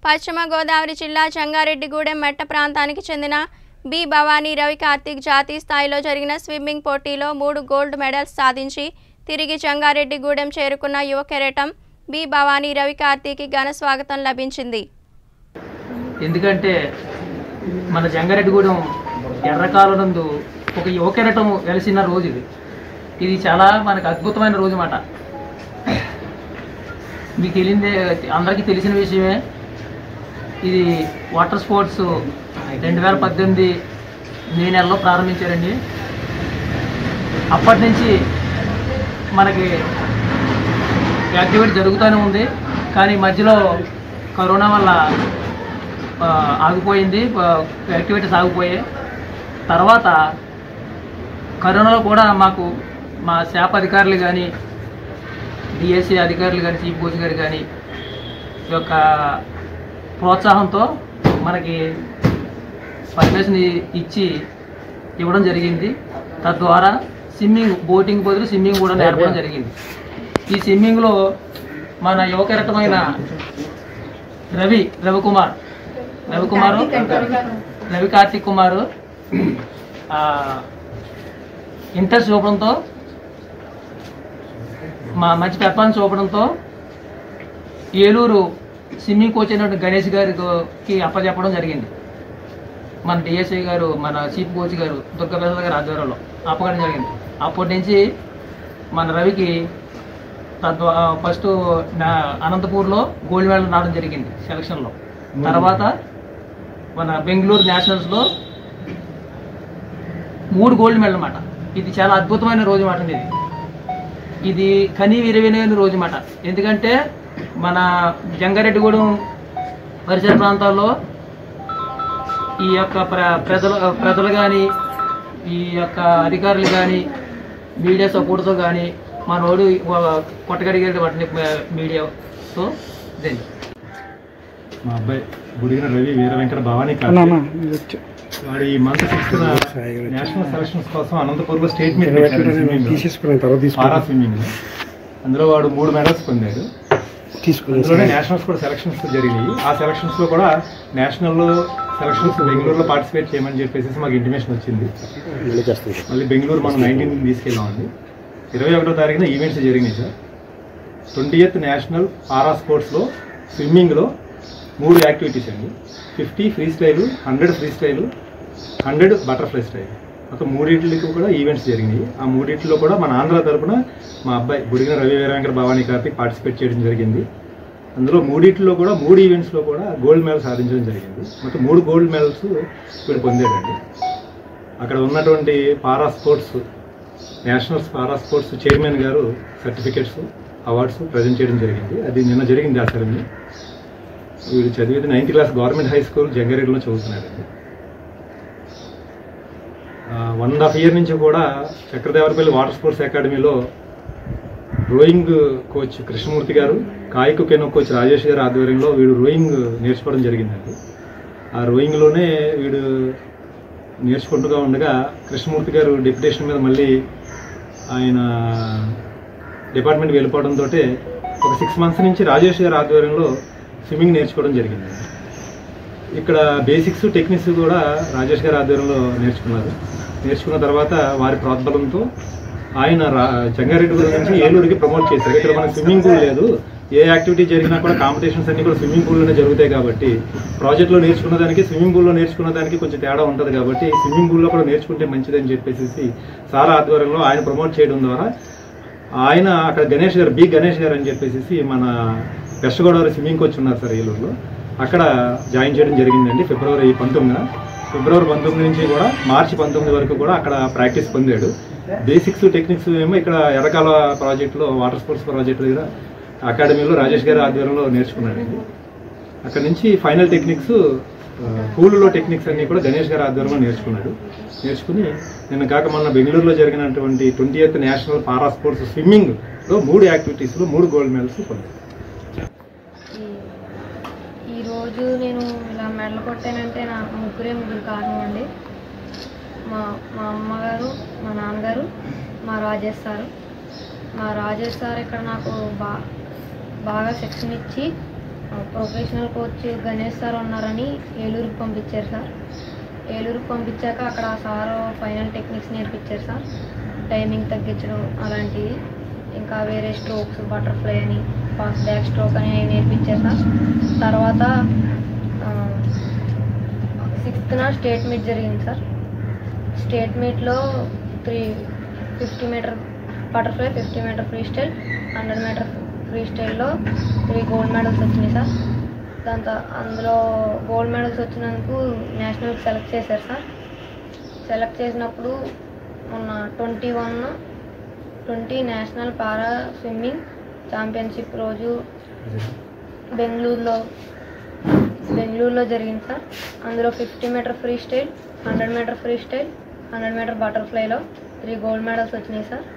పశ్చిమ గోదావరి జిల్లా జంగారెడ్డిగూడెం మెట్ట ప్రాంతానికి చెందిన బి భవానీ రవి కార్తీక్ జాతీయ స్థాయిలో జరిగిన స్విమ్మింగ్ పోటీలో మూడు గోల్డ్ మెడల్స్ సాధించి తిరిగి జంగారెడ్డిగూడెం చేరుకున్న యువ కెరటం బి భవానీ రవి కార్తీక్కి ఘన స్వాగతం లభించింది ఎందుకంటే మన జంగారెడ్డిగూడెం ఎర్రకాలనందు ఒక యువకెరటం వెలిసిన రోజు ఇది ఇది చాలా మనకు అద్భుతమైన రోజు మాట మీకు తెలియదే అందరికీ తెలిసిన విషయమే ఇది వాటర్ స్పోర్ట్స్ రెండు వేల పద్దెనిమిది మే నెలలో ప్రారంభించారండి అప్పటి నుంచి మనకి యాక్టివిటీ జరుగుతూనే ఉంది కానీ మధ్యలో కరోనా వల్ల ఆ, ఆగిపోయింది ఆ, యాక్టివిటీస్ ఆగిపోయాయి తర్వాత కరోనాలో కూడా మాకు మా శాప్ అధికారులు కానీ డిఎస్సి అధికారులు కానీ చీఫ్ కోచ్ గారు కానీ ఈ యొక్క ప్రోత్సాహంతో మనకి పర్మిషన్ ఇచ్చి ఇవ్వడం జరిగింది తద్వారా స్విమ్మింగ్ బోటింగ్ బదులు స్విమ్మింగ్ కూడా నేర్పడం జరిగింది ఈ స్విమ్మింగ్లో మన యువకరకమైన రవి రవికుమార్ రవికుమారు రవి కార్తిక్ కుమారు ఆ, ఇంటర్ చూపడంతో మా మంచి పెర్ఫార్మెన్స్ చూపడంతో ఏలూరు స్విమ్మింగ్ కోచ్ అయినటువంటి గణేష్ గారికి అప్పచెప్పడం జరిగింది మన డిఎస్ఐ గారు మన చీఫ్ కోచ్ గారు దుర్గాప్రసాద్ గారి ఆధ్వర్యంలో అప్పగడం జరిగింది అప్పటి నుంచి మన రవికి తద్వా ఫస్ట్ నా అనంతపూర్లో గోల్డ్ మెడల్ రావడం జరిగింది సెలక్షన్లో తర్వాత మన బెంగళూరు నేషనల్స్లో మూడు గోల్డ్ మెడల్ అన్నమాట ఇది చాలా అద్భుతమైన రోజు మాట ఇది ఇది కనీ విరవిన రోజు మాట ఎందుకంటే మన జంగారెడ్డిగూడెం పరిసర ప్రాంతాల్లో ఈ యొక్క ప్ర ప్రజలు ప్రజలు కానీ ఈ యొక్క అధికారులు కానీ మీడియా సపోర్ట్తో కానీ మనోడు కొట్టగడిగేది వాటిని మీడియాతో ఇదే మా అబ్బాయి బుడిగిన రవి వీర వెంకట భవానీ కార్తీక్ వాడు ఈ మంత్ సిక్స్త్ నేషనల్ సెలక్షన్స్ కోసం అనంతపూర్లో స్టేట్ మీట్ పెట్టారు స్విమ్మింగ్ తీసేసుకున్న తర్వాత పారా స్విమ్మింగ్ అందులో వాడు మూడు మెడల్స్ పొందాడు అందులోనే నేషనల్స్ కూడా సెలక్షన్స్ జరిగినాయి ఆ సెలక్షన్స్ లో కూడా నేషనల్ సెలక్షన్స్ బెంగళూరులో పార్టిసిపేట్ చేయమని చెప్పేసి మాకు ఇంటిమేషన్ వచ్చింది మళ్ళీ చేస్తుంది మళ్ళీ బెంగళూరు మనం నైన్టీన్ తీసుకెళ్ళామండి ఇరవై ఒకటో తారీఖున ఈవెంట్స్ జరిగినాయి sir twenty eighth national para స్పోర్ట్స్లో స్విమ్మింగ్లో మూడు యాక్టివిటీస్ అండి fifty free style hundred free style hundred butterfly style మొత్తం మూడింటికి కూడా ఈవెంట్స్ జరిగినాయి ఆ మూడింటిలో కూడా మన ఆంధ్ర తరపున మా అబ్బాయి బుడిగిన రవి వీరవెంకట భవానీ కార్తిక్ పార్టిసిపేట్ చేయడం జరిగింది అందులో మూడింటిలో కూడా మూడు ఈవెంట్స్లో కూడా గోల్డ్ మెడల్ సాధించడం జరిగింది మొత్తం మూడు గోల్డ్ మెడల్స్ వీడు పొందాడండి అక్కడ ఉన్నటువంటి para sports national para sports chairman గారు సర్టిఫికెట్స్ అవార్డ్స్ ప్రజెంట్ చేయడం జరిగింది అది నిన్న జరిగింది ఆ సెరమనీ వీడు చదివేది ninth class government high school జంగారెడ్డిలో చదువుతున్నాడండి వన్ అండ్ హాఫ్ ఇయర్ నుంచి కూడా చక్రదేవరపల్లి వాటర్ స్పోర్ట్స్ అకాడమీలో rowing coach Krishnamurthy garu kayak canoe coach Rajesh గారి ఆధ్వర్యంలో వీడు రోయింగ్ నేర్చుకోవడం జరిగిందండి ఆ రోయింగ్లోనే వీడు నేర్చుకుంటూగా ఉండగా కృష్ణమూర్తి గారు డెప్యుటేషన్ మీద మళ్ళీ ఆయన డిపార్ట్మెంట్కి వెళ్ళిపోవడంతో ఒక సిక్స్ మంత్స్ నుంచి రాజేష్ గారి ఆధ్వర్యంలో స్విమ్మింగ్ నేర్చుకోవడం జరిగింది ఇక్కడ బేసిక్స్ టెక్నిక్స్ కూడా రాజేష్ గారి ఆధ్వర్యంలో నేర్చుకున్నారు నేర్చుకున్న తర్వాత వారి ప్రోద్బలంతో ఆయన రా జంగారెడ్డి నుంచి ఏలూరుకి ప్రమోట్ చేశారు ఇక్కడ మనకి స్విమ్మింగ్ పూల్ లేదు ఏ యాక్టివిటీ జరిగినా కూడా కాంపిటీషన్స్ అన్ని కూడా స్విమ్మింగ్ పూల్లోనే జరుగుతాయి కాబట్టి ప్రాజెక్ట్లో నేర్చుకున్న దానికి స్విమ్మింగ్ పూల్లో నేర్చుకున్న దానికి కొంచెం తేడా ఉంటుంది కాబట్టి స్విమ్మింగ్ పూల్లో కూడా నేర్చుకుంటే మంచిదని చెప్పేసి సార్ ఆధ్వర్యంలో ఆయన ప్రమోట్ చేయడం ద్వారా ఆయన అక్కడ గణేష్ గారు బి గణేష్ గారు అని చెప్పేసి మన వెస్ట్ గోదావరి స్విమ్మింగ్ కోచ్ ఉన్నారు సార్ ఏలూరులో అక్కడ జాయిన్ చేయడం జరిగిందండి ఫిబ్రవరి పంతొమ్మిదిన ఫిబ్రవరి పంతొమ్మిది నుంచి కూడా మార్చి పంతొమ్మిది వరకు కూడా అక్కడ ప్రాక్టీస్ పొందాడు బేసిక్స్ టెక్నిక్స్ ఏమో ఇక్కడ ఎర్రకాల ప్రాజెక్టులో వాటర్ స్పోర్ట్స్ ప్రాజెక్ట్ దగ్గర అకాడమీలో రాజేష్ గారి ఆధ్వర్యంలో నేర్చుకున్నాడండి అక్కడ నుంచి ఫైనల్ టెక్నిక్స్ పూలులో టెక్నిక్స్ అన్ని కూడా గణేష్ గారి ఆధ్వర్యంలో నేర్చుకున్నాడు నేర్చుకుని నిన్న కాక మొన్న బెంగళూరులో జరిగినటువంటి twenty eighth national para sports స్విమ్మింగ్లో మూడు యాక్టివిటీస్లో మూడు గోల్డ్ మెడల్స్ పొందాడు ఈ ఈరోజు నేను ఇలా మెడలు కొట్టానంటే నా ముగ్గురే ముగ్గురు కారణం అండి మా మా అమ్మగారు మా నాన్నగారు మా రాజేష్ సారు మా రాజేష్ సార్ ఇక్కడ నాకు బా బాగా శిక్షణ ఇచ్చి ప్రొఫెషనల్ కోచ్ గణేష్ సార్ ఉన్నారని ఏలూరుకి పంపించారు సార్ ఏలూరుకి పంపించాక అక్కడ ఆ సార్ ఫైనల్ టెక్నిక్స్ నేర్పించారు సార్ టైమింగ్ తగ్గించడం అలాంటివి ఇంకా వేరే స్ట్రోక్స్ బటర్ఫ్లై అని ఫాస్ట్ బ్యాక్ స్ట్రోక్ అని అవి నేర్పించారు సార్ తర్వాత సిక్స్త్న స్టేట్ మీట్ జరిగింది సార్ స్టేట్ మీట్లో three fifty meter butterfly fifty meter free style hundred meter free స్టైల్లో త్రీ గోల్డ్ మెడల్స్ వచ్చినాయి సార్ దాంతో అందులో గోల్డ్ మెడల్స్ వచ్చినందుకు నేషనల్కి సెలెక్ట్ చేశారు సార్ సెలెక్ట్ చేసినప్పుడు మొన్న twenty one twenty national para swimming championship రోజు బెంగళూరులో బెంగళూరులో జరిగింది సార్ అందులో fifty meter free style hundred meter free style hundred meter బటర్ఫ్లైలో త్రీ గోల్డ్ మెడల్స్ వచ్చినాయి సార్